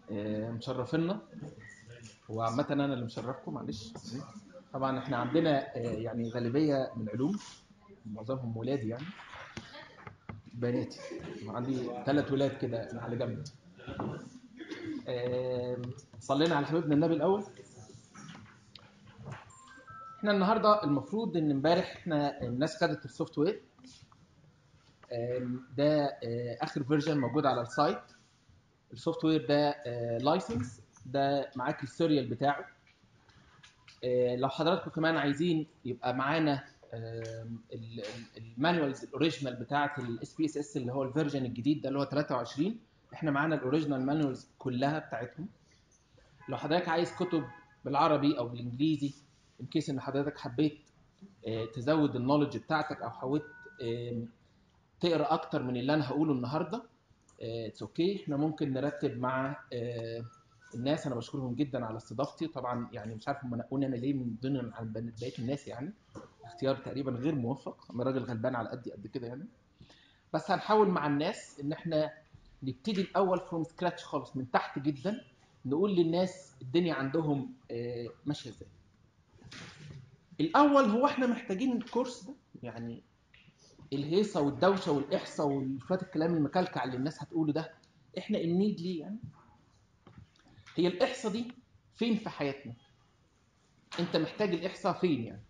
آه، مشرفينا وعامة أنا اللي مشرفكم معلش طبعا احنا عندنا آه، يعني غالبية من علوم معظمهم ولادي يعني بناتي عندي ثلاث ولاد كده على جنب آه، صلينا على حبيبنا النبي الأول احنا النهارده المفروض ان امبارح احنا الناس خدت السوفت وير آم، ده آه، اخر فيرجن موجود على السايت السوفت وير ده لايسنس ده معاك السيريال بتاعه آه، لو حضراتكم كمان عايزين يبقى معانا المانوالز الاوريجينال بتاعه الاس بي اس اس اللي هو الفيرجن الجديد ده اللي هو 23 احنا معانا الاوريجينال مانوالز كلها بتاعتهم لو حضرتك عايز كتب بالعربي او بالانجليزي ان كيس ان حضرتك حبيت آه، تزود النولج بتاعتك او حاولت آم، تقرا اكتر من اللي انا هقوله النهارده اتس اوكي احنا ممكن نرتب مع آه، الناس انا بشكرهم جدا على استضافتي طبعا يعني مش عارف هم نقوني انا ليه من ضمن عن بقيه الناس يعني اختيار تقريبا غير موفق انا راجل غلبان على قدي قد كده يعني بس هنحاول مع الناس ان احنا نبتدي الاول فروم سكراتش خالص من تحت جدا نقول للناس الدنيا عندهم آه، ماشيه ازاي الاول هو احنا محتاجين الكورس ده يعني الهيصه والدوشه والاحصاء وشويه الكلام المكلكع اللي الناس هتقوله ده احنا النيد ليه يعني هي الاحصاء دي فين في حياتنا انت محتاج الاحصاء فين يعني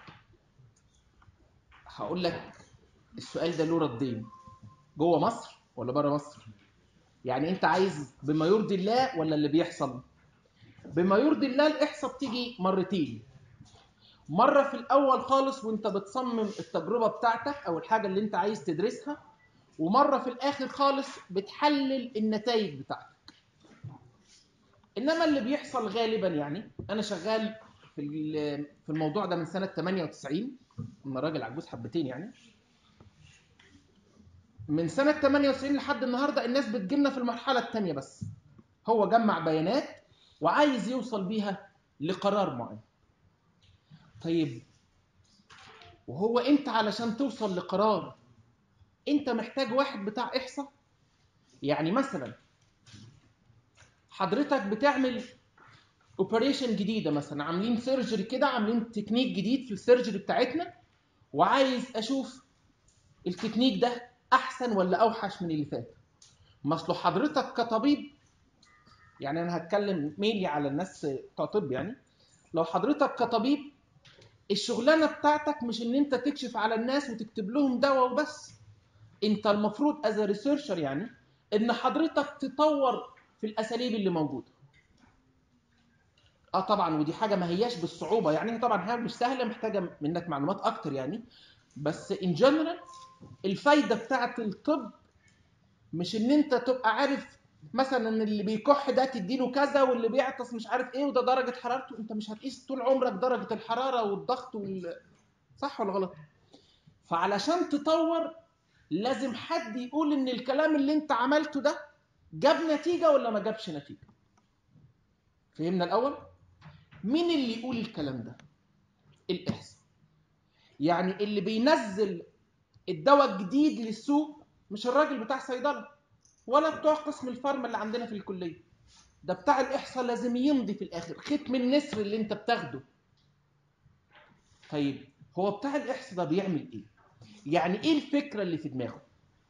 هقول لك السؤال ده له ردين جوه مصر ولا بره مصر يعني انت عايز بما يرضي الله ولا اللي بيحصل بما يرضي الله الاحصاء بتيجي مرتين مره في الاول خالص وانت بتصمم التجربه بتاعتك او الحاجه اللي انت عايز تدرسها ومره في الاخر خالص بتحلل النتائج بتاعتك انما اللي بيحصل غالبا يعني انا شغال في ال- في الموضوع ده من سنه 98 انا راجل عجوز حبتين يعني من سنه 98 لحد النهارده الناس بتجيلنا في المرحله الثانيه بس هو جمع بيانات وعايز يوصل بيها لقرار معين طيب وهو انت علشان توصل لقرار انت محتاج واحد بتاع احصاء يعني مثلا حضرتك بتعمل اوبريشن جديده مثلا عاملين سيرجري كده عاملين تكنيك جديد في السيرجري بتاعتنا وعايز اشوف التكنيك ده احسن ولا اوحش من اللي فات ما اصله حضرتك كطبيب يعني انا هتكلم ميلي على الناس بتوع طب يعني لو حضرتك كطبيب الشغلانه بتاعتك مش ان انت تكشف على الناس وتكتب لهم دواء وبس انت المفروض از ريسيرشر يعني ان حضرتك تطور في الاساليب اللي موجوده اه طبعا ودي حاجه ما هياش بالصعوبه يعني هي طبعا حاجه مش سهله محتاجه منك معلومات اكتر يعني بس ان جنرال الفايده بتاعه الطب مش ان انت تبقى عارف مثلا ان اللي بيكح ده تديله كذا واللي بيعطس مش عارف ايه وده درجه حرارته انت مش هتقيس طول عمرك درجه الحراره والضغط وال... صح ولا غلط فعلشان تطور لازم حد يقول ان الكلام اللي انت عملته ده جاب نتيجه ولا ما جابش نتيجه فهمنا الاول مين اللي يقول الكلام ده الاحصاء يعني اللي بينزل الدواء الجديد للسوق مش الراجل بتاع صيدله ولا بتوع قسم الفارما اللي عندنا في الكليه ده بتاع الاحصاء لازم يمضي في الاخر ختم النسر اللي انت بتاخده طيب هو بتاع الاحصاء ده بيعمل ايه يعني ايه الفكره اللي في دماغه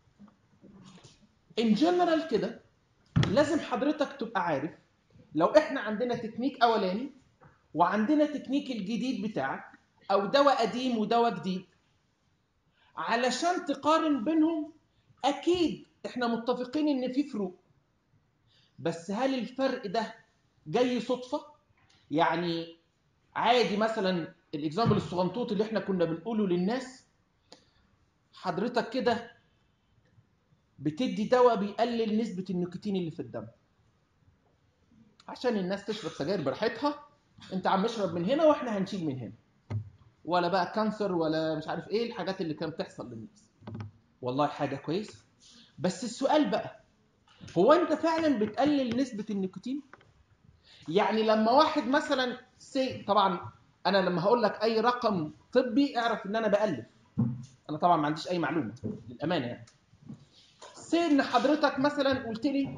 ان جنرال كده لازم حضرتك تبقى عارف لو احنا عندنا تكنيك اولاني وعندنا تكنيك الجديد بتاعك او دواء قديم ودواء جديد علشان تقارن بينهم اكيد احنا متفقين ان في فروق بس هل الفرق ده جاي صدفه يعني عادي مثلا الاكزامبل الصغنطوط اللي احنا كنا بنقوله للناس حضرتك كده بتدي دواء بيقلل نسبه النيكوتين اللي في الدم عشان الناس تشرب سجاير براحتها انت عم اشرب من هنا واحنا هنشيل من هنا ولا بقى كانسر ولا مش عارف ايه الحاجات اللي كانت بتحصل للناس والله حاجه كويسه بس السؤال بقى هو انت فعلا بتقلل نسبه النيكوتين يعني لما واحد مثلا سي طبعا انا لما هقول لك اي رقم طبي اعرف ان انا بالف انا طبعا ما عنديش اي معلومه للامانه يعني سي ان حضرتك مثلا قلت لي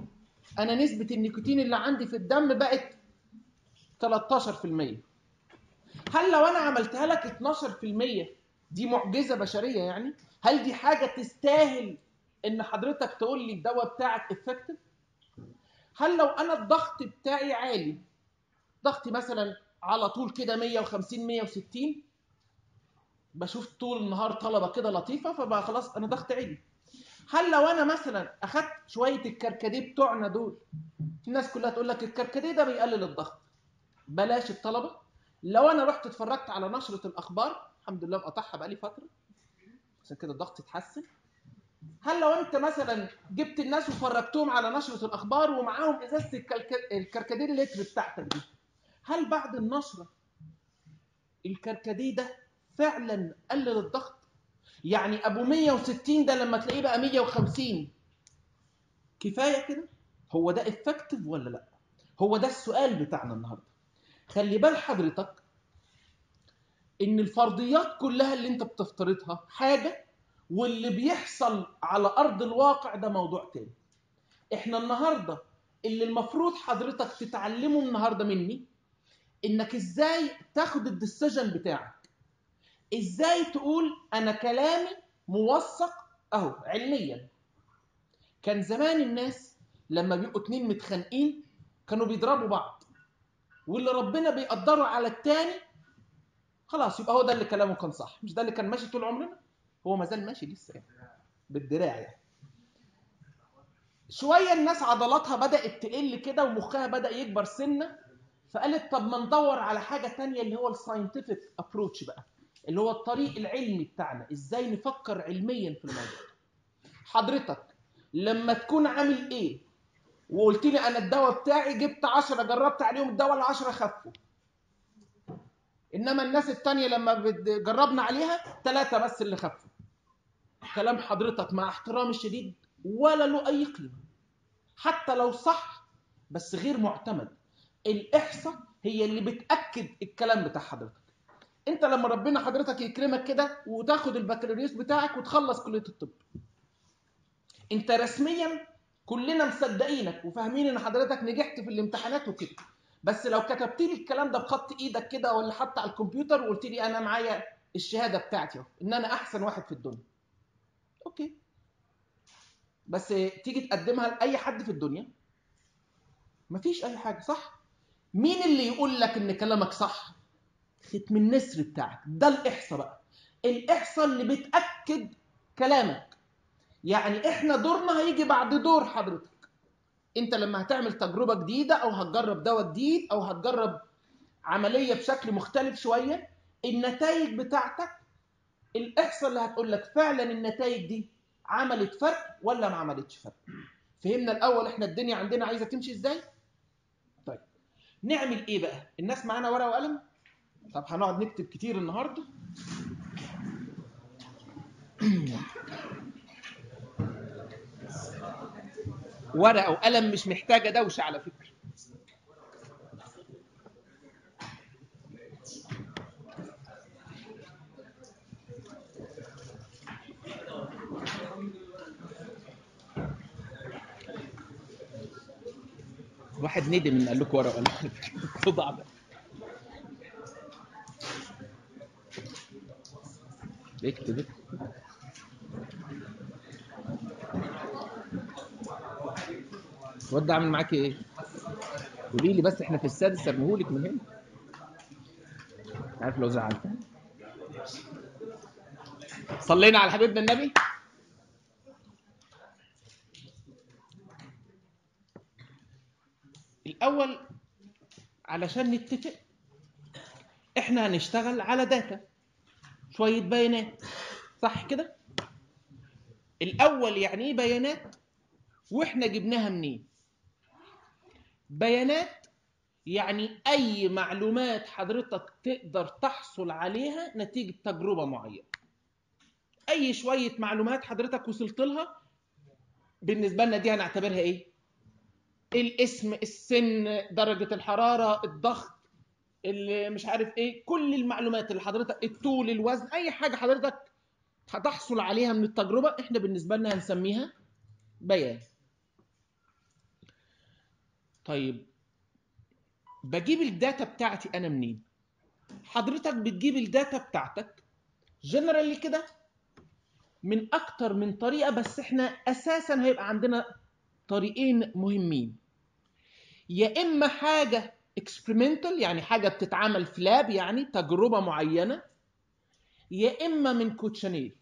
انا نسبه النيكوتين اللي عندي في الدم بقت 13% هل لو انا عملتها لك 12% دي معجزه بشريه يعني هل دي حاجه تستاهل ان حضرتك تقول لي الدواء بتاعك افكتيف هل لو انا الضغط بتاعي عالي ضغطي مثلا على طول كده 150 160 بشوف طول النهار طلبه كده لطيفه فبقى خلاص انا ضغط عالي هل لو انا مثلا اخدت شويه الكركديه بتوعنا دول الناس كلها تقول لك الكركديه ده بيقلل الضغط بلاش الطلبه لو انا رحت اتفرجت على نشره الاخبار الحمد لله مقطعها بقالي فتره عشان كده الضغط اتحسن هل لو انت مثلا جبت الناس وفرجتهم على نشره الاخبار ومعاهم ازازه الكرك- الكركديه اللتر بتاعتك دي هل بعد النشره الكركديه ده فعلا قلل الضغط يعني ابو 160 ده لما تلاقيه بقى 150 كفايه كده هو ده افكتيف ولا لا هو ده السؤال بتاعنا النهارده خلي بال حضرتك ان الفرضيات كلها اللي انت بتفترضها حاجه واللي بيحصل على ارض الواقع ده موضوع تاني احنا النهارده اللي المفروض حضرتك تتعلمه النهارده مني انك ازاي تاخد الديسيجن بتاعك ازاي تقول انا كلامي موثق اهو علميا كان زمان الناس لما بيبقوا اتنين متخانقين كانوا بيضربوا بعض واللي ربنا بيقدره على التاني خلاص يبقى هو ده اللي كلامه كان صح مش ده اللي كان ماشي طول عمرنا هو ما زال ماشي لسه يعني بالدراع يعني شويه الناس عضلاتها بدات تقل كده ومخها بدا يكبر سنه فقالت طب ما ندور على حاجه تانية اللي هو الساينتفك ابروتش بقى اللي هو الطريق العلمي بتاعنا ازاي نفكر علميا في الموضوع حضرتك لما تكون عامل ايه وقلت لي انا الدواء بتاعي جبت 10 جربت عليهم الدواء ال 10 خفوا انما الناس التانية لما بت- جربنا عليها ثلاثة بس اللي خفوا كلام حضرتك مع احترامي الشديد ولا له اي قيمة حتى لو صح بس غير معتمد الاحصاء هي اللي بتاكد الكلام بتاع حضرتك انت لما ربنا حضرتك يكرمك كده وتاخد البكالوريوس بتاعك وتخلص كليه الطب انت رسميا كلنا مصدقينك وفاهمين ان حضرتك نجحت في الامتحانات وكده بس لو كتبت لي الكلام ده بخط ايدك كده ولا حتى على الكمبيوتر وقلت لي انا معايا الشهاده بتاعتي اهو ان انا احسن واحد في الدنيا اوكي بس تيجي تقدمها لاي حد في الدنيا مفيش اي حاجه صح مين اللي يقول لك ان كلامك صح ختم النسر بتاعك ده الاحصاء بقى الاحصاء اللي بتاكد كلامك يعني احنا دورنا هيجي بعد دور حضرتك انت لما هتعمل تجربه جديده او هتجرب دواء جديد او هتجرب عمليه بشكل مختلف شويه النتائج بتاعتك الاحصاء اللي هتقول لك فعلا النتائج دي عملت فرق ولا ما عملتش فرق فهمنا الاول احنا الدنيا عندنا عايزه تمشي ازاي طيب نعمل ايه بقى الناس معانا ورقه وقلم طب هنقعد نكتب كتير النهارده ورقه وقلم مش محتاجه دوشه على فكره واحد ندم ان قال لكم ورقه وقلم صدع ده اكتب اكتب الواد ده عامل معاكي ايه؟ قولي لي بس احنا في السادس ارميهولك من هنا عارف لو زعلت صلينا على حبيبنا النبي الاول علشان نتفق احنا هنشتغل على داتا شويه بيانات صح كده الاول يعني ايه بيانات واحنا جبناها منين بيانات يعني اي معلومات حضرتك تقدر تحصل عليها نتيجه تجربه معينه اي شويه معلومات حضرتك وصلت لها بالنسبه لنا دي هنعتبرها ايه الاسم السن درجه الحراره الضغط اللي مش عارف ايه كل المعلومات اللي حضرتك الطول الوزن اي حاجه حضرتك هتحصل عليها من التجربه احنا بالنسبه لنا هنسميها بيان طيب بجيب الداتا بتاعتي انا منين حضرتك بتجيب الداتا بتاعتك جنرالي كده من اكتر من طريقه بس احنا اساسا هيبقى عندنا طريقين مهمين يا اما حاجه اكسبيرمنتال يعني حاجه بتتعمل في لاب يعني تجربه معينه يا اما من كوتشانير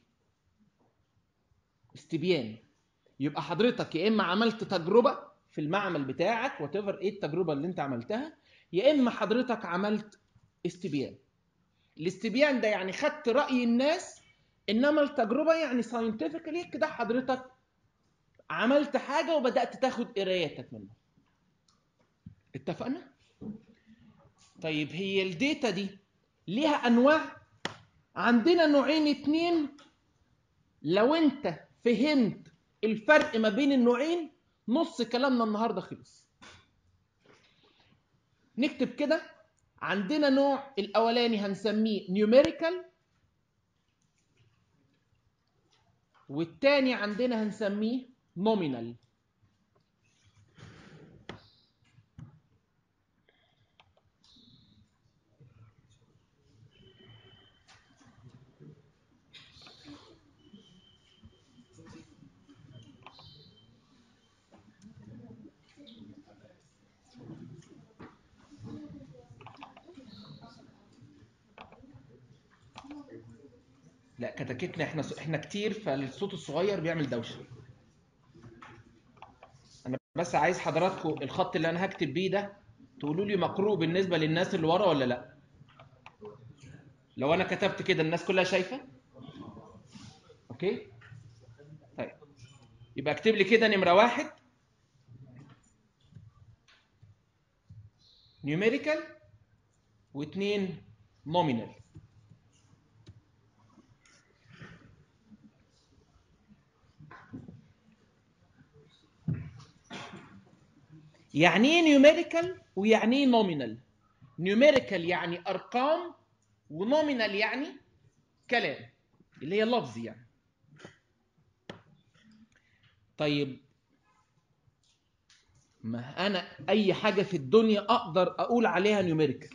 استبيان يبقى حضرتك يا اما عملت تجربه في المعمل بتاعك وات ايه التجربه اللي انت عملتها يا اما حضرتك عملت استبيان الاستبيان ده يعني خدت راي الناس انما التجربه يعني ساينتفكلي كده حضرتك عملت حاجه وبدات تاخد قرايتك منها اتفقنا طيب هي الداتا دي ليها انواع عندنا نوعين اتنين لو انت فهمت الفرق ما بين النوعين نص كلامنا النهارده خلص نكتب كده عندنا نوع الاولاني هنسميه نيوميريكال والتاني عندنا هنسميه نومينال لا كتاكيتنا احنا احنا كتير فالصوت الصغير بيعمل دوشه انا بس عايز حضراتكم الخط اللي انا هكتب بيه ده تقولوا لي مقروء بالنسبه للناس اللي ورا ولا لا لو انا كتبت كده الناس كلها شايفه اوكي طيب يبقى اكتب لي كده نمره واحد نيوميريكال واثنين نومينال يعني ايه نيوميريكال ويعني ايه نومينال نيوميريكال يعني ارقام ونومينال يعني كلام اللي هي لفظ يعني طيب ما انا اي حاجه في الدنيا اقدر اقول عليها نيوميريكال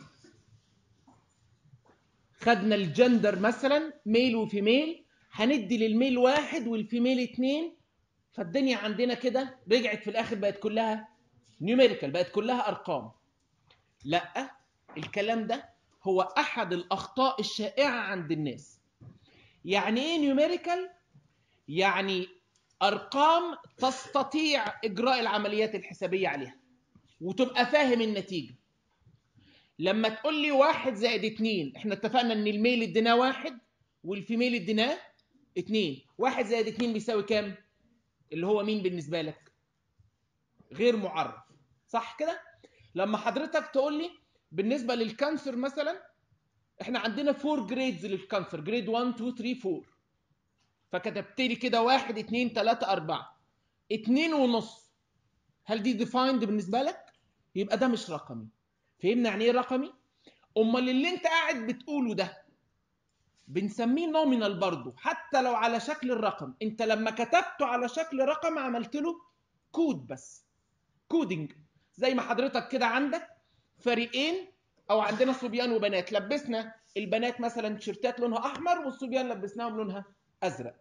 خدنا الجندر مثلا ميل وفيميل هندي للميل واحد والفيميل اتنين فالدنيا عندنا كده رجعت في الاخر بقت كلها نيوميريكال بقت كلها ارقام لا الكلام ده هو احد الاخطاء الشائعه عند الناس يعني ايه نيوميريكال يعني ارقام تستطيع اجراء العمليات الحسابيه عليها وتبقى فاهم النتيجه لما تقول لي واحد زائد اتنين احنا اتفقنا ان الميل اديناه واحد والفيميل اديناه اتنين واحد زائد اتنين بيساوي كام اللي هو مين بالنسبه لك غير معرف صح كده لما حضرتك تقول لي بالنسبه للكانسر مثلا احنا عندنا فور جريدز للكانسر جريد 1 2 3 4 فكتبت لي كده 1 2 3 4 2 ونص هل دي ديفايند بالنسبه لك يبقى ده مش رقمي فهمنا يعني ايه رقمي امال اللي انت قاعد بتقوله ده بنسميه نومينال برضه حتى لو على شكل الرقم انت لما كتبته على شكل رقم عملت له كود بس كودنج زي ما حضرتك كده عندك فريقين او عندنا صبيان وبنات لبسنا البنات مثلا تيشيرتات لونها احمر والصبيان لبسناهم لونها ازرق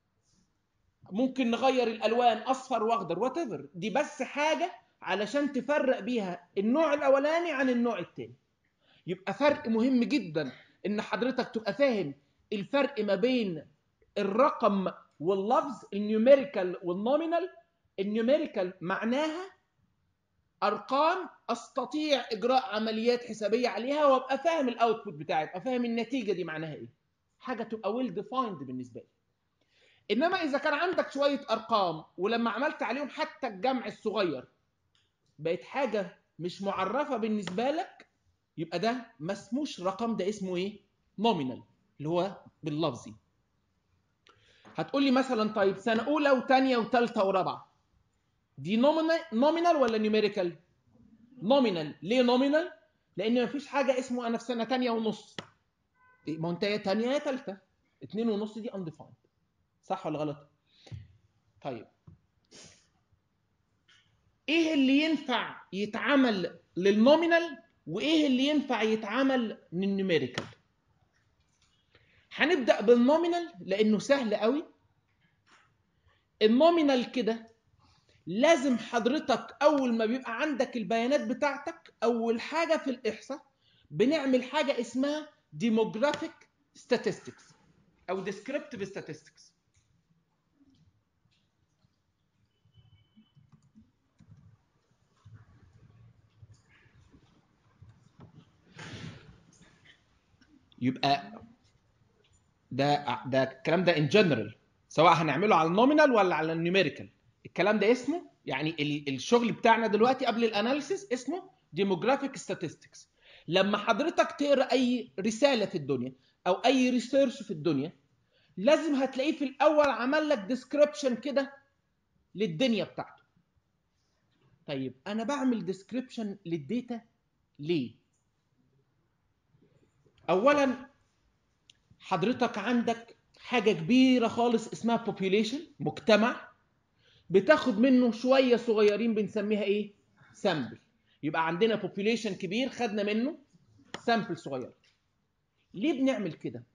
ممكن نغير الالوان اصفر واخضر وات دي بس حاجه علشان تفرق بيها النوع الاولاني عن النوع الثاني يبقى فرق مهم جدا ان حضرتك تبقى فاهم الفرق ما بين الرقم واللفظ النيوميريكال والنومينال النيوميريكال معناها ارقام استطيع اجراء عمليات حسابيه عليها وابقى فاهم الاوتبوت بتاعي ابقى فاهم النتيجه دي معناها ايه حاجه تبقى ويل ديفايند بالنسبه لي انما اذا كان عندك شويه ارقام ولما عملت عليهم حتى الجمع الصغير بقت حاجه مش معرفه بالنسبه لك يبقى ده ما اسموش رقم ده اسمه ايه نومينال اللي هو باللفظي هتقول لي مثلا طيب سنه اولى وثانيه وثالثه ورابعه دي نومينال ولا نيوميريكال نومينال ليه نومينال لان مفيش حاجه اسمه انا في سنه ثانيه ونص ما انت يا ثانيه يا ثالثه اتنين ونص دي undefined صح ولا غلط طيب ايه اللي ينفع يتعمل للنومينال وايه اللي ينفع يتعمل للنيوميريكال هنبدا بالنومينال لانه سهل قوي النومينال كده لازم حضرتك اول ما بيبقى عندك البيانات بتاعتك اول حاجه في الاحصاء بنعمل حاجه اسمها demographic statistics او descriptive statistics يبقى ده ده الكلام ده ان جنرال سواء هنعمله على النومينال ولا على النيوميريكال الكلام ده اسمه يعني ال- الشغل بتاعنا دلوقتي قبل الاناليسيس اسمه demographic statistics لما حضرتك تقرا اي رساله في الدنيا او اي ريسيرش في الدنيا لازم هتلاقيه في الاول عمل لك ديسكريبشن كده للدنيا بتاعته طيب انا بعمل ديسكريبشن للديتا ليه اولا حضرتك عندك حاجه كبيره خالص اسمها population مجتمع بتاخد منه شويه صغيرين بنسميها ايه سامبل يبقى عندنا population كبير خدنا منه سامبل صغير ليه بنعمل كده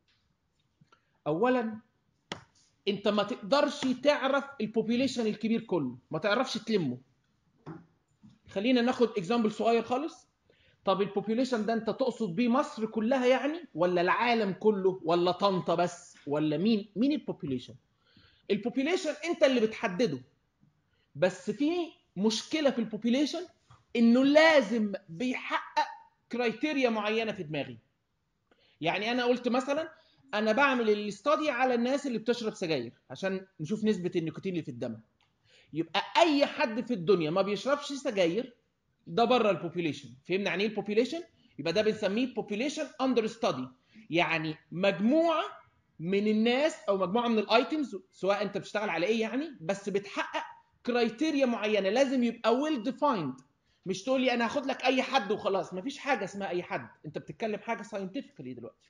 اولا انت ما تقدرش تعرف البوبيليشن الكبير كله ما تعرفش تلمه خلينا ناخد اكزامبل صغير خالص طب البوبيليشن ده انت تقصد بيه مصر كلها يعني ولا العالم كله ولا طنطا بس ولا مين مين البوبيليشن البوبيليشن انت اللي بتحدده بس في مشكله في البوبيليشن انه لازم بيحقق كرايتيريا معينه في دماغي يعني انا قلت مثلا انا بعمل الاستادي على الناس اللي بتشرب سجاير عشان نشوف نسبه النيكوتين اللي في الدم يبقى اي حد في الدنيا ما بيشربش سجاير ده بره البوبيليشن فهمنا يعني ايه البوبيليشن يبقى ده بنسميه population under study يعني مجموعه من الناس او مجموعه من الايتمز سواء انت بتشتغل على ايه يعني بس بتحقق كرايتيريا معينه لازم يبقى ويل ديفايند مش تقول لي انا هاخد لك اي حد وخلاص مفيش حاجه اسمها اي حد انت بتتكلم حاجه ساينتفكلي دلوقتي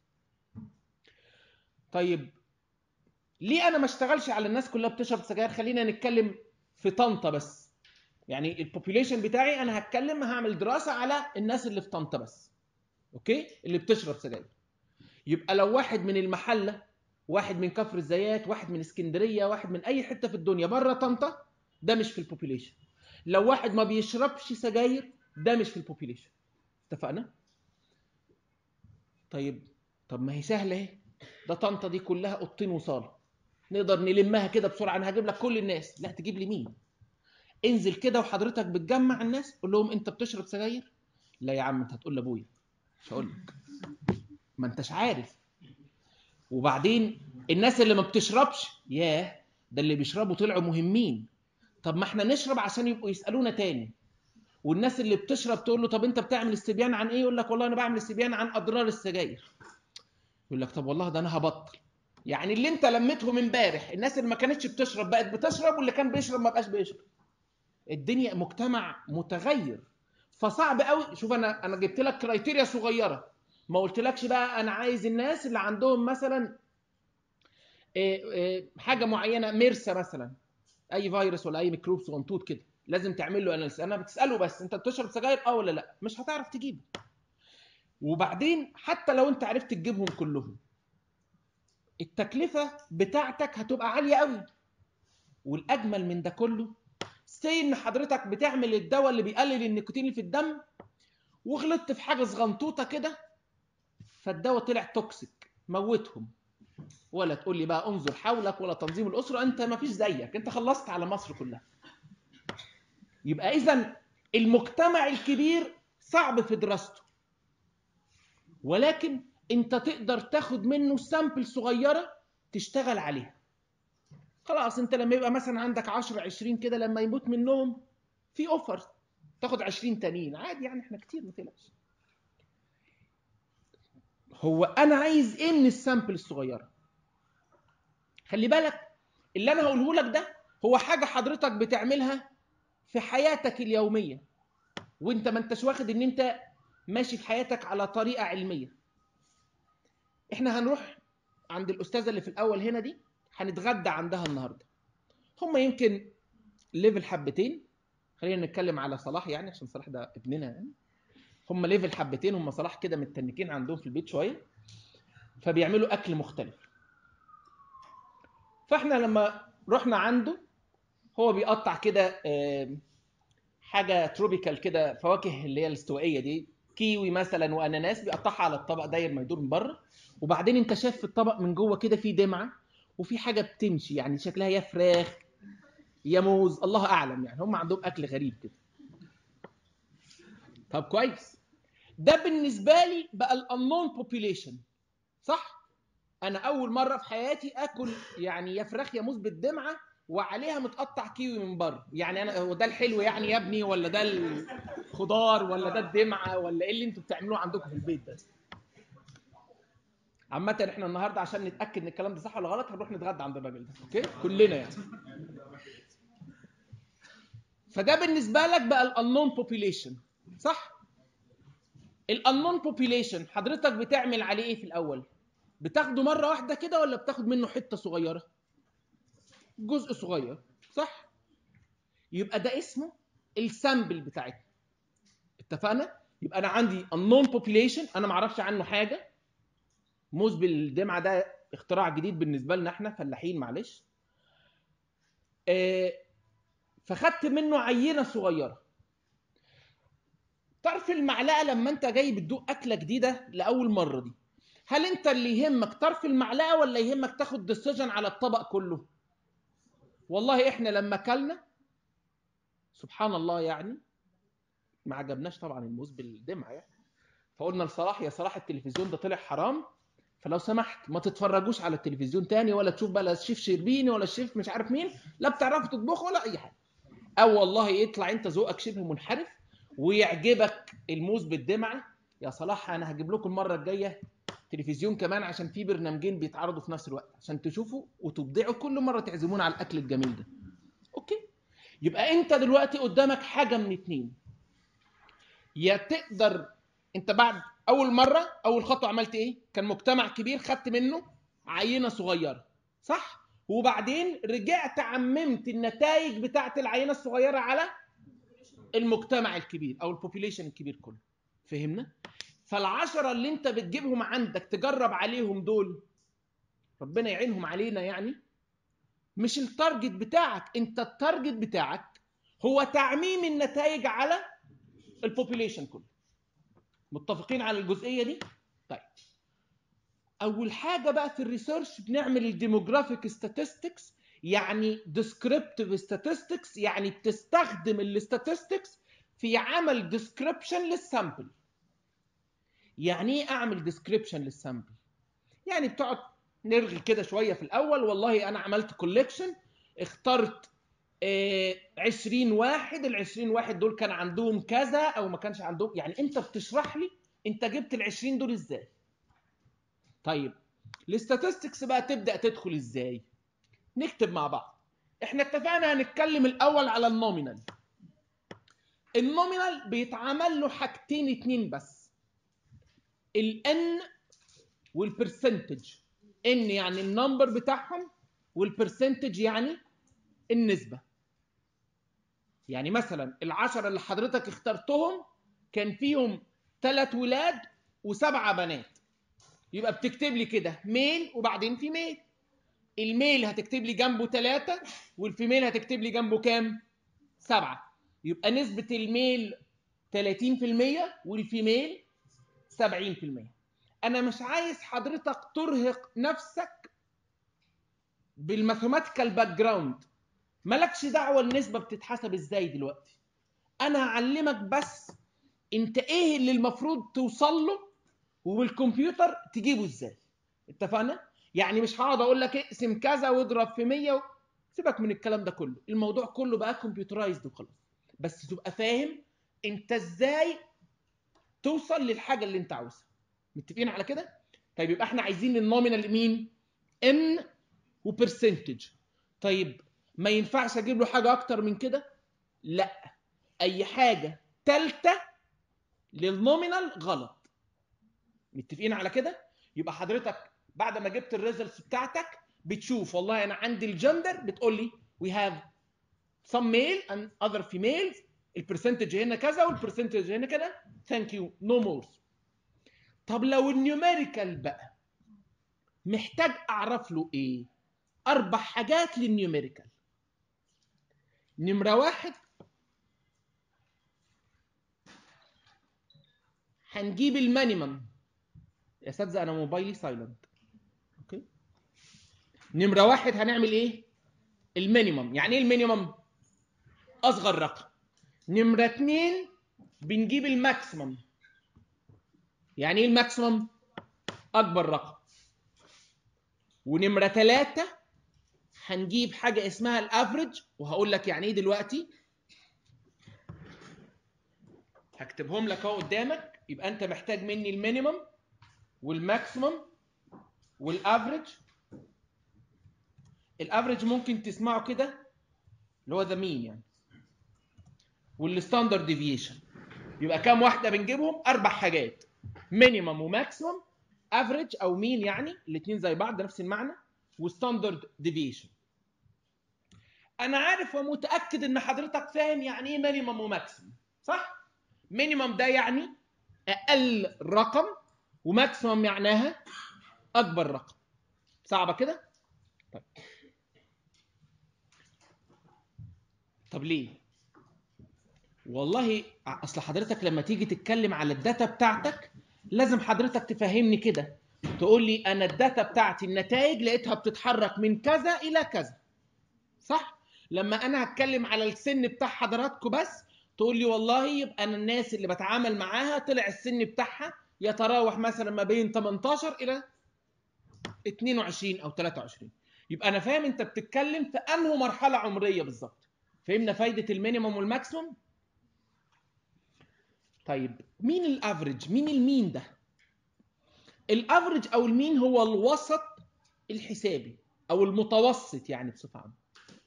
طيب ليه انا ما اشتغلش على الناس كلها بتشرب سجاير خلينا نتكلم في طنطا بس يعني البوبيليشن بتاعي انا هتكلم هعمل دراسه على الناس اللي في طنطا بس اوكي اللي بتشرب سجاير يبقى لو واحد من المحله واحد من كفر الزيات واحد من اسكندريه واحد من اي حته في الدنيا بره طنطا ده مش في البوبيليشن لو واحد ما بيشربش سجاير ده مش في البوبيليشن اتفقنا طيب طب ما هي سهله اهي ده طنطا دي كلها اوضتين وصاله نقدر نلمها كده بسرعه انا هجيب لك كل الناس لا تجيب لي مين انزل كده وحضرتك بتجمع الناس قول لهم انت بتشرب سجاير لا يا عم انت هتقول لابويا مش هقول لك ما انتش عارف وبعدين الناس اللي ما بتشربش ياه ده اللي بيشربوا طلعوا مهمين طب ما احنا نشرب عشان يبقوا يسالونا تاني والناس اللي بتشرب تقول له طب انت بتعمل استبيان عن ايه يقول لك والله انا بعمل استبيان عن اضرار السجاير يقول لك طب والله ده انا هبطل يعني اللي انت لميتهم امبارح الناس اللي ما كانتش بتشرب بقت بتشرب واللي كان بيشرب ما بقاش بيشرب الدنيا مجتمع متغير فصعب قوي شوف انا انا جبت لك كرايتيريا صغيره ما قلتلكش بقى انا عايز الناس اللي عندهم مثلا إيه إيه حاجه معينه ميرسا مثلا اي فيروس ولا اي ميكروب صغنطوط كده لازم تعمل له اناليسيس انا بتساله بس انت بتشرب سجاير اه ولا لا مش هتعرف تجيبه وبعدين حتى لو انت عرفت تجيبهم كلهم التكلفه بتاعتك هتبقى عاليه قوي والاجمل من ده كله سي ان حضرتك بتعمل الدواء اللي بيقلل النيكوتين اللي في الدم وغلطت في حاجه صغنطوطه كده فالدواء طلع توكسيك موتهم ولا تقول لي بقى انظر حولك ولا تنظيم الاسره انت ما فيش زيك انت خلصت على مصر كلها يبقى اذا المجتمع الكبير صعب في دراسته ولكن انت تقدر تاخد منه سامبل صغيره تشتغل عليها خلاص انت لما يبقى مثلا عندك 10 20 كده لما يموت منهم في اوفر تاخد 20 تانيين عادي يعني احنا كتير ما تقلقش هو انا عايز ايه من السامبل الصغيره خلي بالك اللي انا هقوله لك ده هو حاجه حضرتك بتعملها في حياتك اليوميه وانت ما انتش واخد ان انت ماشي في حياتك على طريقه علميه احنا هنروح عند الاستاذه اللي في الاول هنا دي هنتغدى عندها النهارده هم يمكن ليفل حبتين خلينا نتكلم على صلاح يعني عشان صلاح ده ابننا يعني هم ليفل حبتين هم صلاح كده متنكين عندهم في البيت شويه فبيعملوا اكل مختلف فاحنا لما رحنا عنده هو بيقطع كده آم، حاجه تروبيكال كده فواكه اللي هي الاستوائيه دي كيوي مثلا واناناس بيقطعها على الطبق داير ما يدور من بره وبعدين انت شايف في الطبق من جوه كده في دمعه وفي حاجه بتمشي يعني شكلها يا فراخ يا موز الله اعلم يعني هم عندهم اكل غريب كده طب كويس ده بالنسبه لي بقى الانون بوبيليشن صح انا اول مره في حياتي اكل يعني يا فراخ يا موز بالدمعه وعليها متقطع كيوي من بره يعني انا هو ده الحلو يعني يا ابني ولا ده الخضار ولا ده الدمعه ولا ايه اللي انتوا بتعملوه عندكم في البيت ده عامة احنا النهارده عشان نتاكد ان الكلام ده صح ولا غلط هنروح نتغدى عند الراجل ده اوكي كلنا يعني فده بالنسبه لك بقى الانون بوبيليشن صح الانون بوبيليشن حضرتك بتعمل عليه ايه في الاول بتاخده مره واحده كده ولا بتاخد منه حته صغيره جزء صغير صح يبقى ده اسمه السامبل بتاعتنا اتفقنا يبقى انا عندي unknown population انا ما اعرفش عنه حاجه موز بالدمعه ده اختراع جديد بالنسبه لنا احنا فلاحين معلش آه، فخدت منه عينه صغيره طرف المعلقه لما انت جاي بتدوق اكله جديده لاول مره دي هل انت اللي يهمك طرف المعلقه ولا يهمك تاخد ديسيجن على الطبق كله والله احنا لما اكلنا سبحان الله يعني ما عجبناش طبعا الموز بالدمعه يعني فقلنا لصلاح يا صلاح التلفزيون ده طلع حرام فلو سمحت ما تتفرجوش على التلفزيون تاني ولا تشوف بقى لا الشيف شربيني ولا الشيف مش عارف مين لا بتعرفوا تطبخوا ولا اي حاجه او والله يطلع انت ذوقك شبه منحرف ويعجبك الموز بالدمعه يا صلاح انا هجيب لكم المره الجايه تلفزيون كمان عشان في برنامجين بيتعرضوا في نفس الوقت عشان تشوفوا وتبدعوا كل مره تعزمونا على الاكل الجميل ده اوكي يبقى انت دلوقتي قدامك حاجه من اتنين يا تقدر انت بعد اول مره اول خطوه عملت ايه كان مجتمع كبير خدت منه عينه صغيره صح وبعدين رجعت عممت النتائج بتاعت العينه الصغيره على المجتمع الكبير او البوبيليشن الكبير كله فهمنا فالعشرة اللي انت بتجيبهم عندك تجرب عليهم دول ربنا يعينهم علينا يعني مش التارجت بتاعك انت التارجت بتاعك هو تعميم النتائج على البوبيليشن كله متفقين على الجزئيه دي طيب اول حاجه بقى في الريسيرش بنعمل الديموغرافيك statistics يعني descriptive statistics يعني بتستخدم الاستاتستكس في عمل ديسكريبشن للسامبل يعني ايه اعمل ديسكريبشن للسامبل يعني بتقعد نرغي كده شويه في الاول والله انا عملت كوليكشن اخترت آه، 20 واحد ال 20 واحد دول كان عندهم كذا او ما كانش عندهم يعني انت بتشرح لي انت جبت ال 20 دول ازاي طيب الاستاتستكس بقى تبدا تدخل ازاي نكتب مع بعض احنا اتفقنا هنتكلم الاول على النومينال النومينال بيتعمل له حاجتين اتنين بس الان والبرسنتج ان يعني النمبر بتاعهم والبرسنتج يعني النسبة يعني مثلا العشرة اللي حضرتك اخترتهم كان فيهم ثلاث ولاد وسبعة بنات يبقى بتكتب لي كده ميل وبعدين في ميل الميل هتكتب لي جنبه ثلاثة والفيميل هتكتب لي جنبه كام؟ سبعة يبقى نسبة الميل 30% والفيميل 70% أنا مش عايز حضرتك ترهق نفسك بالماثيماتيكال باك جراوند مالكش دعوه النسبه بتتحسب ازاي دلوقتي انا هعلمك بس انت ايه اللي المفروض توصل له وبالكمبيوتر تجيبه ازاي اتفقنا يعني مش هقعد اقول لك اقسم كذا واضرب في 100 و... سيبك من الكلام ده كله الموضوع كله بقى كمبيوترايزد وخلاص بس تبقى فاهم انت ازاي توصل للحاجه اللي انت عاوزها متفقين على كده طيب يبقى احنا عايزين النومينال مين ان وبرسنتج طيب ما ينفعش اجيب له حاجه اكتر من كده لا اي حاجه ثالثه للنومينال غلط متفقين على كده يبقى حضرتك بعد ما جبت الريزلتس بتاعتك بتشوف والله انا عندي الجندر بتقول لي we have some male and other females البرسنتج هنا كذا والبرسنتج هنا كده ثانك يو نو مور طب لو النيوميريكال بقى محتاج اعرف له ايه اربع حاجات للنيوميريكال نمره واحد هنجيب المينيمم يا اساتذه انا موبايلي سايلنت اوكي نمره واحد هنعمل ايه المينيمم يعني ايه المينيمم اصغر رقم نمره اتنين بنجيب الماكسيمم يعني ايه الماكسيمم اكبر رقم ونمره ثلاثة هنجيب حاجه اسمها الافريج وهقول لك يعني ايه دلوقتي هكتبهم لك اهو قدامك يبقى انت محتاج مني المينيمم والماكسيمم والافريج الافريج ممكن تسمعه كده اللي هو ذا مين يعني والستاندرد ديفيشن يبقى كام واحده بنجيبهم اربع حاجات مينيمم وماكسيمم افريج او مين يعني الاثنين زي بعض نفس المعنى وستاندرد ديفيشن انا عارف ومتاكد ان حضرتك فاهم يعني ايه مينيمم وماكسيمم صح مينيمم ده يعني اقل رقم وماكسيمم معناها اكبر رقم صعبه كده طيب طب ليه والله اصل حضرتك لما تيجي تتكلم على الداتا بتاعتك لازم حضرتك تفهمني كده تقول لي انا الداتا بتاعتي النتائج لقيتها بتتحرك من كذا الى كذا صح لما انا هتكلم على السن بتاع حضراتكم بس تقول لي والله يبقى انا الناس اللي بتعامل معاها طلع السن بتاعها يتراوح مثلا ما بين 18 الى 22 او 23 يبقى انا فاهم انت بتتكلم في انه مرحله عمريه بالظبط فهمنا فايده المينيمم والماكسيمم طيب مين الافريج مين المين ده الافريج او المين هو الوسط الحسابي او المتوسط يعني بصفه عامه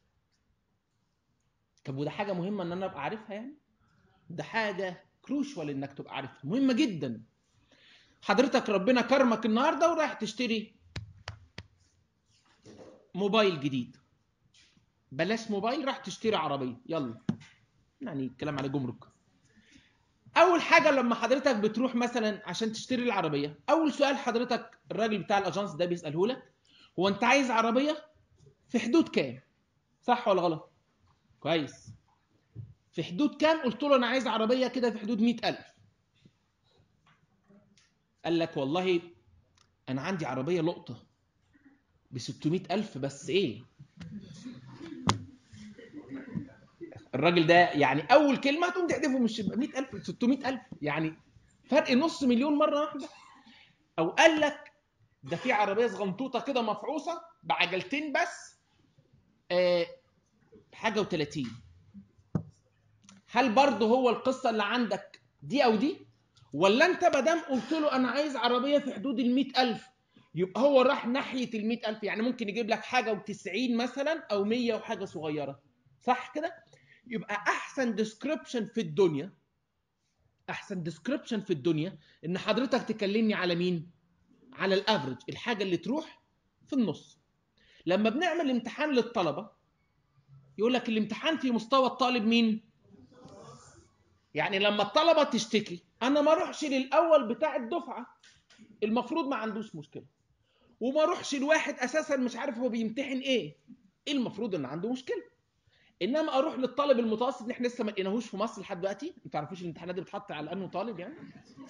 طب وده حاجه مهمه ان انا ابقى عارفها يعني ده حاجه كروشوال انك تبقى عارفها مهمه جدا حضرتك ربنا كرمك النهارده ورايح تشتري موبايل جديد بلاش موبايل راح تشتري عربيه يلا يعني الكلام على جمرك اول حاجه لما حضرتك بتروح مثلا عشان تشتري العربيه اول سؤال حضرتك الراجل بتاع الاجانس ده بيساله لك هو انت عايز عربيه في حدود كام صح ولا غلط كويس في حدود كام قلت له انا عايز عربيه كده في حدود 100000 قال لك والله انا عندي عربيه لقطه ب 600000 بس ايه الراجل ده يعني اول كلمه تقوم تحذفه من الشباك 100000 ل 600000 يعني فرق نص مليون مره واحده او قال لك ده في عربيه صغنطوطه كده مفعوصه بعجلتين بس آه حاجه و30 هل برضه هو القصه اللي عندك دي او دي ولا انت ما دام قلت له انا عايز عربيه في حدود ال 100000 يبقى هو راح ناحيه ال 100000 يعني ممكن يجيب لك حاجه و90 مثلا او 100 وحاجه صغيره صح كده يبقى احسن ديسكريبشن في الدنيا احسن ديسكريبشن في الدنيا ان حضرتك تكلمني على مين على الافريج الحاجه اللي تروح في النص لما بنعمل امتحان للطلبه يقول لك الامتحان في مستوى الطالب مين يعني لما الطلبه تشتكي انا ما اروحش للاول بتاع الدفعه المفروض ما عندوش مشكله وما اروحش لواحد اساسا مش عارف هو بيمتحن ايه المفروض ان عنده مشكله انما اروح للطالب المتوسط اللي احنا لسه ما لقيناهوش في مصر لحد دلوقتي ما تعرفوش الامتحانات دي بتحط على انه طالب يعني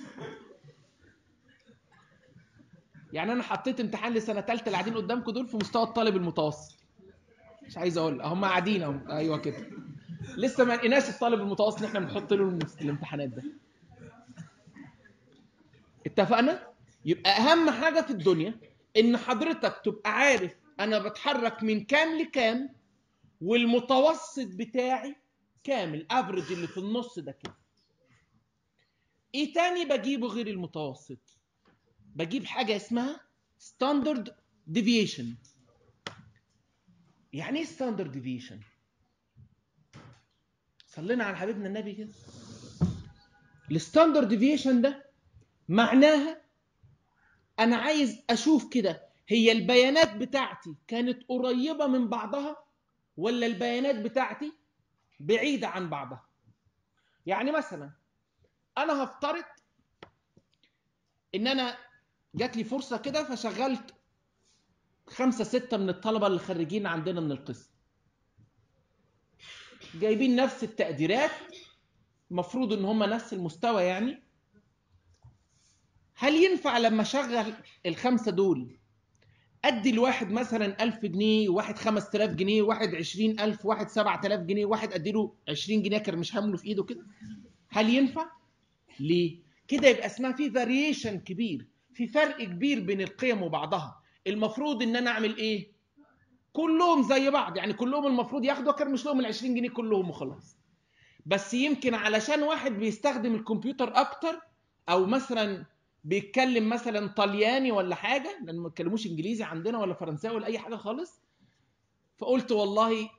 يعني انا حطيت امتحان لسنه ثالثه اللي قاعدين قدامكم دول في مستوى الطالب المتوسط مش عايز اقول هم قاعدين اهو ايوه كده لسه ما لقيناش الطالب المتوسط اللي احنا بنحط له الامتحانات ده اتفقنا يبقى اهم حاجه في الدنيا ان حضرتك تبقى عارف انا بتحرك من كام لكام والمتوسط بتاعي كام الافرج اللي في النص ده كده ايه تاني بجيبه غير المتوسط بجيب حاجه اسمها ستاندرد ديفيشن يعني ايه ستاندرد ديفيشن صلينا على حبيبنا النبي كده الستاندرد ديفيشن ده معناها انا عايز اشوف كده هي البيانات بتاعتي كانت قريبه من بعضها ولا البيانات بتاعتي بعيده عن بعضها يعني مثلا انا هفترض ان انا جات لي فرصه كده فشغلت خمسه سته من الطلبه اللي خريجين عندنا من القسم جايبين نفس التقديرات المفروض ان هم نفس المستوى يعني هل ينفع لما اشغل الخمسه دول ادي لواحد مثلا 1000 جنيه وواحد 5000 جنيه وواحد 20000 وواحد 7000 جنيه وواحد ادي له 20 جنيه كرمش همله في ايده كده هل ينفع ليه كده يبقى اسمها في فاريشن كبير في فرق كبير بين القيم وبعضها المفروض ان انا اعمل ايه كلهم زي بعض يعني كلهم المفروض ياخدوا كرمش لهم ال 20 جنيه كلهم وخلاص بس يمكن علشان واحد بيستخدم الكمبيوتر اكتر او مثلا بيتكلم مثلا طلياني ولا حاجه لان ما بيتكلموش انجليزي عندنا ولا فرنساوي ولا اي حاجه خالص فقلت والله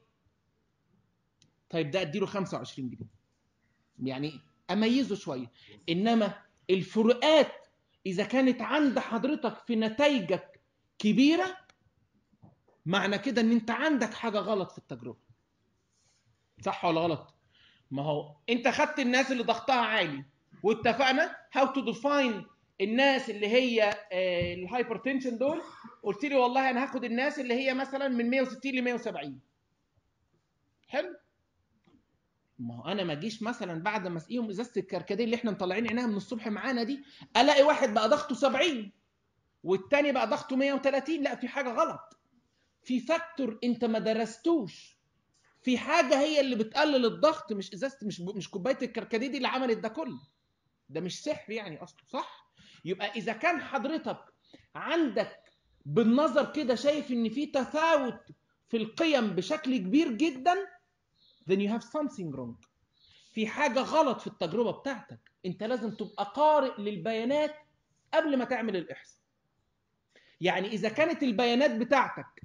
طيب ده اديله 25 جنيه يعني اميزه شويه انما الفروقات اذا كانت عند حضرتك في نتائجك كبيره معنى كده ان انت عندك حاجه غلط في التجربه صح ولا غلط ما هو انت خدت الناس اللي ضغطها عالي واتفقنا هاو تو ديفاين الناس اللي هي الهايبرتنشن دول قلت لي والله انا هاخد الناس اللي هي مثلا من 160 ل 170 حلو ما هو انا ما اجيش مثلا بعد ما اسقيهم ازازه الكركديه اللي احنا مطلعين عينها من الصبح معانا دي الاقي واحد بقى ضغطه 70 والتاني بقى ضغطه 130 لا في حاجه غلط في فاكتور انت ما درستوش في حاجه هي اللي بتقلل الضغط مش ازازه مش مش كوبايه الكركديه دي اللي عملت ده كله ده مش سحر يعني اصلا صح يبقى اذا كان حضرتك عندك بالنظر كده شايف ان في تفاوت في القيم بشكل كبير جدا then you have something wrong في حاجة غلط في التجربة بتاعتك انت لازم تبقى قارئ للبيانات قبل ما تعمل الإحصاء يعني إذا كانت البيانات بتاعتك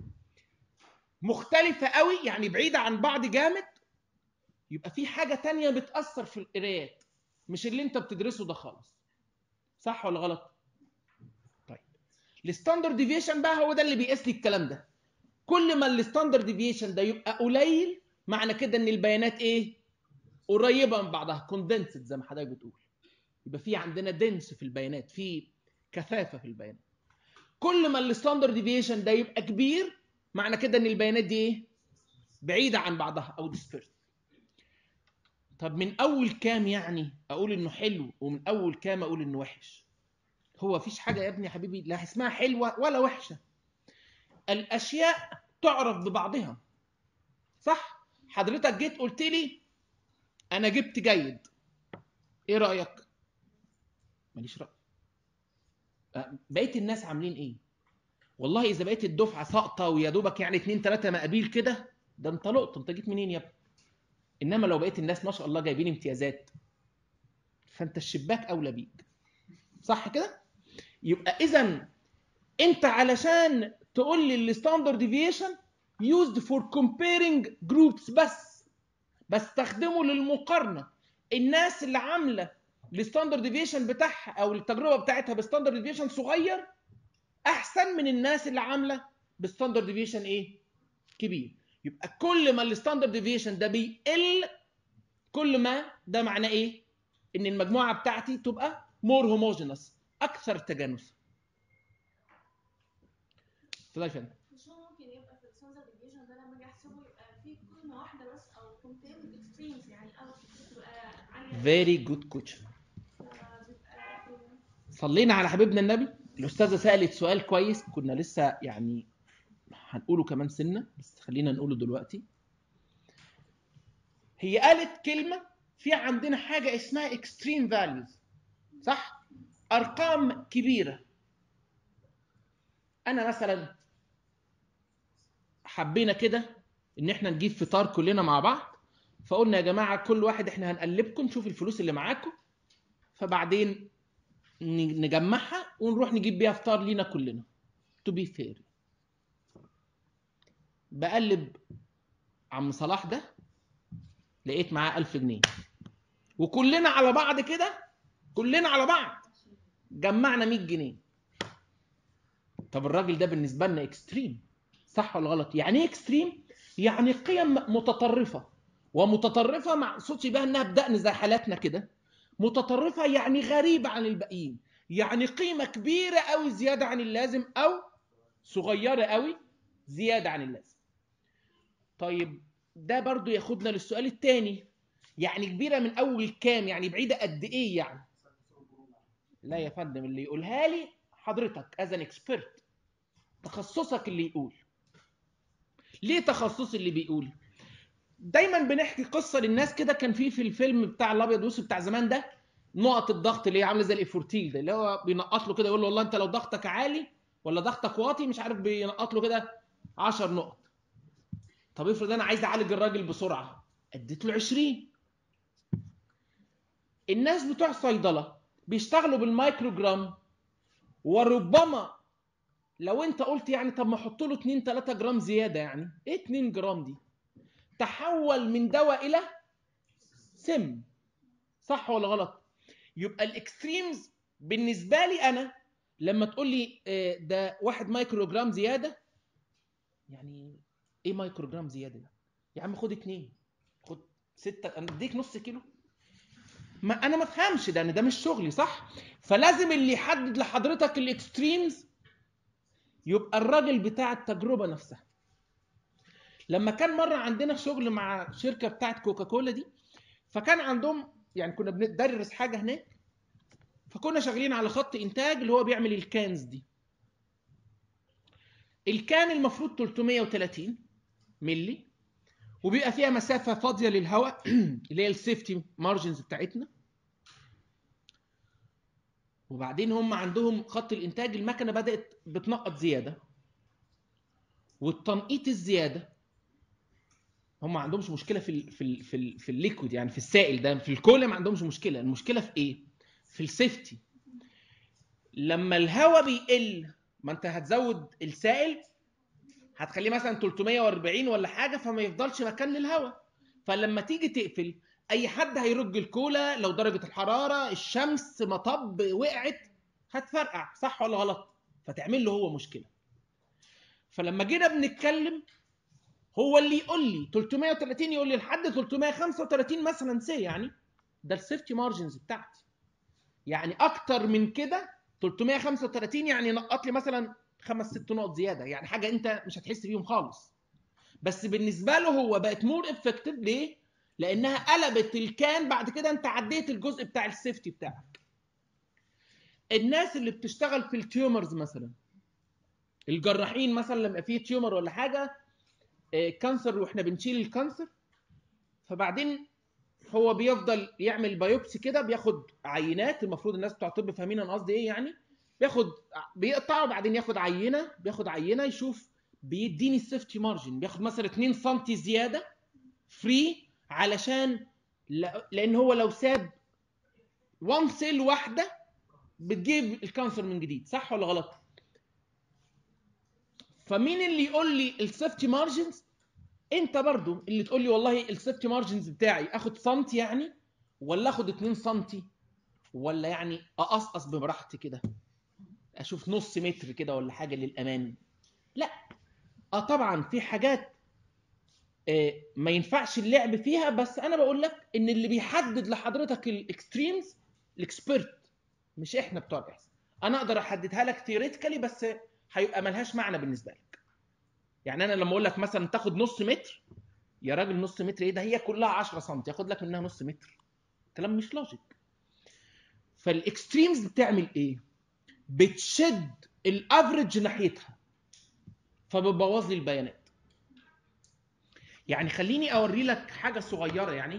مختلفة قوي يعني بعيدة عن بعض جامد يبقى في حاجة تانية بتأثر في القرايات مش اللي انت بتدرسه ده خالص صح ولا غلط طيب الستاندرد ديفيشن بقى هو ده اللي بيقيس لي الكلام ده كل ما الستاندرد ديفيشن ده يبقى قليل معنى كده ان البيانات ايه قريبه من بعضها كوندنسد زي ما حضرتك بتقول يبقى في عندنا دنس في البيانات في كثافه في البيانات كل ما الستاندرد ديفيشن ده يبقى كبير معنى كده ان البيانات دي ايه بعيده عن بعضها او ديسبيرس طب من اول كام يعني اقول انه حلو ومن اول كام اقول انه وحش هو فيش حاجه يا ابني يا حبيبي لا اسمها حلوه ولا وحشه الاشياء تعرف ببعضها صح حضرتك جيت قلت لي انا جبت جيد ايه رايك ماليش راي بقيه الناس عاملين ايه والله اذا بقيت الدفعه ساقطه ويا دوبك يعني اتنين تلاته مقابيل كده ده انت لقط انت جيت منين يا ابني انما لو بقيت الناس ما شاء الله جايبين امتيازات فانت الشباك اولى بيك صح كده يبقى اذا انت علشان تقول لي الستاندرد ديفيشن used for comparing groups بس بستخدمه للمقارنه الناس اللي عامله الستاندرد ديفيشن بتاعها او التجربه بتاعتها بستاندرد ديفيشن صغير احسن من الناس اللي عامله بستاندرد ديفيشن ايه كبير يبقى كل ما الستاندرد ديفيشن ده بيقل كل ما ده معناه ايه ان المجموعه بتاعتي تبقى مور هوموجينس اكثر تجانسا اتفضل يا فندم مش هو ممكن يبقى في الستاندرد ديفيجن ده لما اجي احسبه يبقى في قيمه واحده بس او كومبير اكستريمز يعني او تبقى عاليه فيري جود كوتش فبيبقى صلينا على حبيبنا النبي الاستاذه سالت سؤال كويس كنا لسه يعني هنقوله كمان سنه بس خلينا نقوله دلوقتي هي قالت كلمه في عندنا حاجه اسمها اكستريم فاليوز صح ارقام كبيره انا مثلا حبينا كده ان احنا نجيب فطار كلنا مع بعض فقلنا يا جماعه كل واحد احنا هنقلبكم نشوف الفلوس اللي معاكم فبعدين ن- نجمعها ونروح نجيب بيها فطار لينا كلنا تو بي فير بقلب عم صلاح ده لقيت معاه 1000 جنيه وكلنا على بعض كده كلنا على بعض جمعنا 100 جنيه طب الراجل ده بالنسبه لنا اكستريم صح ولا غلط يعني ايه اكستريم يعني قيم متطرفه ومتطرفه ما اقصدش بها انها بدقن زي حالاتنا كده متطرفه يعني غريبه عن الباقيين يعني قيمه كبيره قوي زياده عن اللازم او صغيره قوي زياده عن اللازم طيب ده برضو ياخدنا للسؤال الثاني يعني كبيره من اول كام يعني بعيده قد ايه يعني لا يا فندم اللي يقولها لي حضرتك از ان اكسبرت تخصصك اللي يقول ليه تخصص اللي بيقول دايما بنحكي قصه للناس كده كان في في الفيلم بتاع الابيض والاسود بتاع زمان ده نقط الضغط اللي هي عامله زي الافورتيل ده اللي هو بينقط له كده يقول له والله انت لو ضغطك عالي ولا ضغطك واطي مش عارف بينقط له كده 10 نقط طب افرض انا عايز اعالج الراجل بسرعه اديت له 20 الناس بتوع صيدله بيشتغلوا بالمايكروجرام وربما لو انت قلت يعني طب ما احط له 2 3 جرام زياده يعني ايه 2 جرام دي تحول من دواء الى سم صح ولا غلط يبقى الاكستريمز بالنسبه لي انا لما تقول لي آه، ده واحد مايكرو جرام زياده يعني ايه مايكرو جرام زياده ده يا عم خد اتنين خد ستة انا اديك نص كيلو ما انا ما افهمش ده انا ده مش شغلي صح فلازم اللي يحدد لحضرتك الاكستريمز يبقى الراجل بتاع التجربه نفسها لما كان مره عندنا شغل مع شركه بتاعت كوكاكولا دي فكان عندهم يعني كنا بندرس حاجه هناك فكنا شغالين على خط انتاج اللي هو بيعمل الكانز دي الكان المفروض 330 ملي وبيبقى فيها مسافه فاضيه للهواء اللي هي السيفتي مارجنز بتاعتنا وبعدين هم عندهم خط الانتاج المكنه بدات بتنقط زياده والتنقيط الزياده هم ما عندهمش مشكله في ال في ال في ال في الليكويد يعني في السائل ده في الكولا ما عندهمش مشكله المشكله في ايه في السيفتي لما الهواء بيقل ما انت هتزود السائل هتخليه مثلا 340 ولا حاجه فما يفضلش مكان للهواء فلما تيجي تقفل اي حد هيرج الكولا لو درجه الحراره الشمس مطب وقعت هتفرقع صح ولا غلط فتعمل له هو مشكله فلما جينا بنتكلم هو اللي يقول لي 330 يقول لي لحد 335 مثلا سي يعني ده السيفتي مارجنز بتاعتي يعني اكتر من كده 335 يعني نقط لي مثلا خمس ست نقط زياده يعني حاجه انت مش هتحس بيهم خالص بس بالنسبه له هو بقت مور افكتيف ليه لانها قلبت الكان بعد كده انت عديت الجزء بتاع السيفتي بتاعك الناس اللي بتشتغل في التيومرز مثلا الجراحين مثلا لما فيه تيومر ولا حاجه آه، كانسر واحنا بنشيل الكانسر فبعدين هو بيفضل يعمل بايوبسي كده بياخد عينات المفروض الناس بتوع الطب فاهمين انا قصدي ايه يعني بياخد بيقطع وبعدين ياخد عينه بياخد عينه يشوف بيديني السيفتي مارجن بياخد مثلا 2 سم زياده فري علشان لا- لان هو لو ساب 1 سيل واحده بتجيب الكانسر من جديد صح ولا غلط فمين اللي يقول لي السيفتي مارجنز انت برضو اللي تقول لي والله السيفتي مارجنز بتاعي اخد سنتي يعني ولا اخد 2 سنتي ولا يعني اقصقص براحتي كده اشوف نص متر كده ولا حاجه للامان لا اه طبعا في حاجات آه، ما ينفعش اللعب فيها بس انا بقول لك ان اللي بيحدد لحضرتك الاكستريمز الاكسبرت مش احنا بتوع البحث انا اقدر احددها لك ثيوريتيكالي بس هيبقى ملهاش معنى بالنسبه لك يعني انا لما اقول لك مثلا تاخد نص متر يا راجل نص متر ايه ده هي كلها 10 سم ياخد لك منها نص متر كلام مش لوجيك فالاكستريمز بتعمل ايه بتشد الافرج ناحيتها فبتبوظ لي البيانات يعني خليني اوري لك حاجه صغيره يعني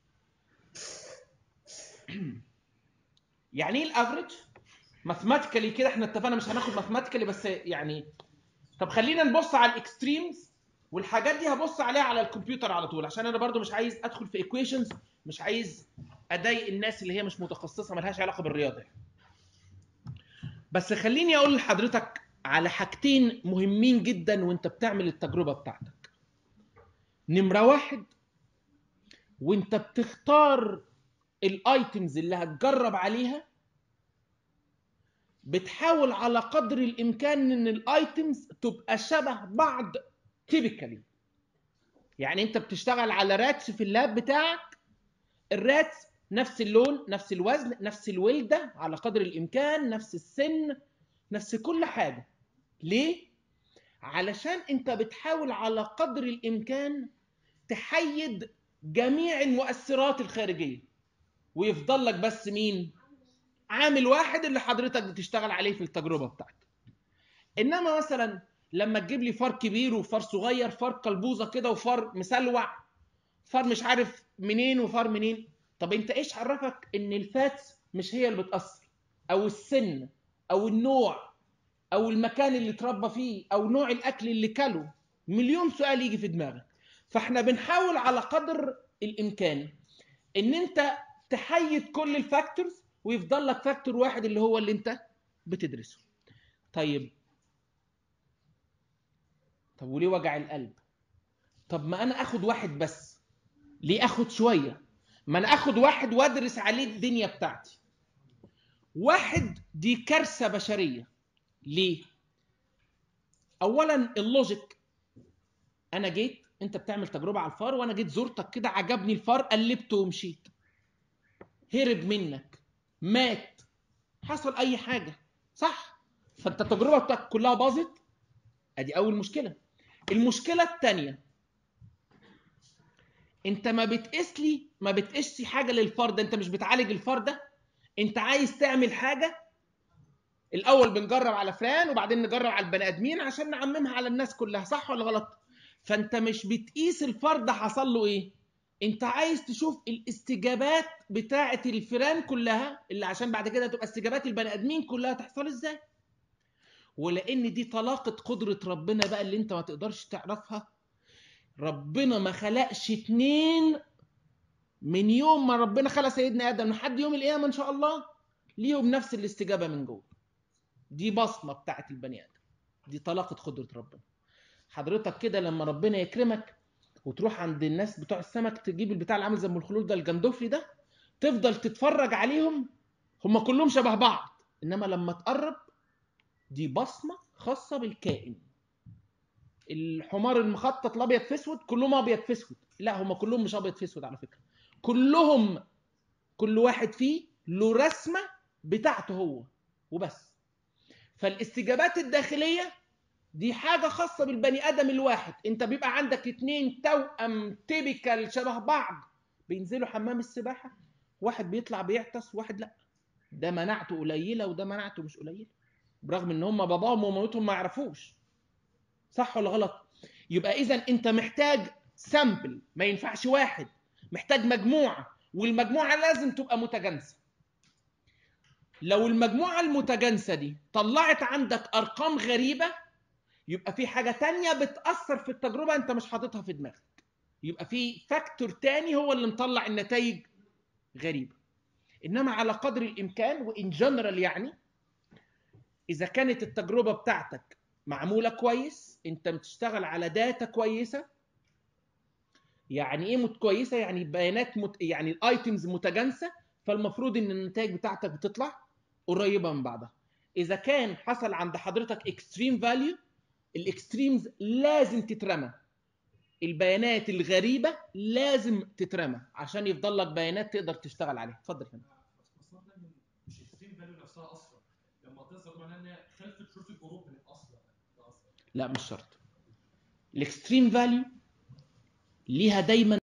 يعني ايه الافرج ماثماتيكالي كده احنا اتفقنا مش هناخد ماثماتيكالي بس يعني طب خلينا نبص على الاكستريمز والحاجات دي هبص عليها على الكمبيوتر على طول عشان انا برضو مش عايز ادخل في ايكويشنز مش عايز اضايق الناس اللي هي مش متخصصه ملهاش علاقه بالرياضه بس خليني اقول لحضرتك على حاجتين مهمين جدا وانت بتعمل التجربه بتاعتك نمره واحد وانت بتختار الايتمز اللي هتجرب عليها بتحاول على قدر الامكان ان الايتمز تبقى شبه بعض تيبيكالي يعني انت بتشتغل على راتس في اللاب بتاعك الراتس نفس اللون نفس الوزن نفس الولده على قدر الامكان نفس السن نفس كل حاجه ليه علشان انت بتحاول على قدر الامكان تحيد جميع المؤثرات الخارجيه ويفضل لك بس مين عامل واحد اللي حضرتك بتشتغل عليه في التجربه بتاعتك انما مثلا لما تجيب لي فار كبير وفار صغير فار قلبوزه كده وفار مسلوع فار مش عارف منين وفار منين طب انت ايش عرفك ان الفات مش هي اللي بتاثر او السن او النوع او المكان اللي اتربى فيه او نوع الاكل اللي كله مليون سؤال يجي في دماغك فاحنا بنحاول على قدر الامكان ان انت تحيد كل الفاكتورز ويفضل لك فاكتور واحد اللي هو اللي انت بتدرسه طيب طب وليه وجع القلب طب ما انا اخد واحد بس ليه اخد شويه ما انا اخد واحد وادرس عليه الدنيا بتاعتي واحد دي كارثه بشريه ليه اولا اللوجيك انا جيت انت بتعمل تجربه على الفار وانا جيت زرتك كده عجبني الفار قلبته ومشيت هرب منك مات حصل اي حاجه صح فانت التجربه بتاعتك كلها باظت ادي اول مشكله المشكله الثانيه انت ما بتقيس لي ما بتقيسي حاجه للفار ده انت مش بتعالج الفار ده انت عايز تعمل حاجه الاول بنجرب على فلان وبعدين نجرب على البني ادمين عشان نعممها على الناس كلها صح ولا غلط فانت مش بتقيس الفار ده حصل له ايه انت عايز تشوف الاستجابات بتاعه الفيران كلها اللي عشان بعد كده تبقى استجابات البني ادمين كلها تحصل ازاي ولان دي طلاقه قدره ربنا بقى اللي انت ما تقدرش تعرفها ربنا ما خلقش اتنين من يوم ما ربنا خلق سيدنا ادم لحد يوم القيامه ان شاء الله ليهم نفس الاستجابه من جوه دي بصمه بتاعت البني ادم دي طلاقه قدره ربنا حضرتك كده لما ربنا يكرمك وتروح عند الناس بتوع السمك تجيب البتاع اللي عامل زي ام الخلول ده الجندفلي ده تفضل تتفرج عليهم هم كلهم شبه بعض انما لما تقرب دي بصمه خاصه بالكائن الحمار المخطط الابيض في اسود كلهم ابيض في اسود لا هم كلهم مش ابيض في اسود على فكره كلهم كل واحد فيه له رسمه بتاعته هو وبس فالاستجابات الداخليه دي حاجه خاصه بالبني ادم الواحد انت بيبقى عندك اتنين توأم تيبيكال شبه بعض بينزلوا حمام السباحه واحد بيطلع بيعطس واحد لا ده مناعته قليله وده مناعته مش قليله برغم ان هم باباهم ومامتهم ما يعرفوش صح ولا غلط يبقى اذا انت محتاج سامبل ما ينفعش واحد محتاج مجموعه والمجموعه لازم تبقى متجانسه لو المجموعه المتجانسه دي طلعت عندك ارقام غريبه يبقى في حاجه تانية بتاثر في التجربه انت مش حاططها في دماغك يبقى في فاكتور تاني هو اللي مطلع النتائج غريبه انما على قدر الامكان وان جنرال يعني اذا كانت التجربه بتاعتك معموله كويس انت بتشتغل على داتا كويسه يعني ايه مت كويسه يعني بيانات مت... يعني الايتمز متجانسه فالمفروض ان النتائج بتاعتك بتطلع قريبه من بعضها اذا كان حصل عند حضرتك اكستريم فاليو الاكستريمز لازم تترمى البيانات الغريبه لازم تترمى عشان يفضل لك بيانات تقدر تشتغل عليها اتفضل يا فندم بس اصلا ده مش اكستريم فاليو نفسها اصلا لما تظهر معناها ان هي خلفت شروط الجروب من اصلا ده اصلا لا مش شرط الاكستريم فاليو ليها دايما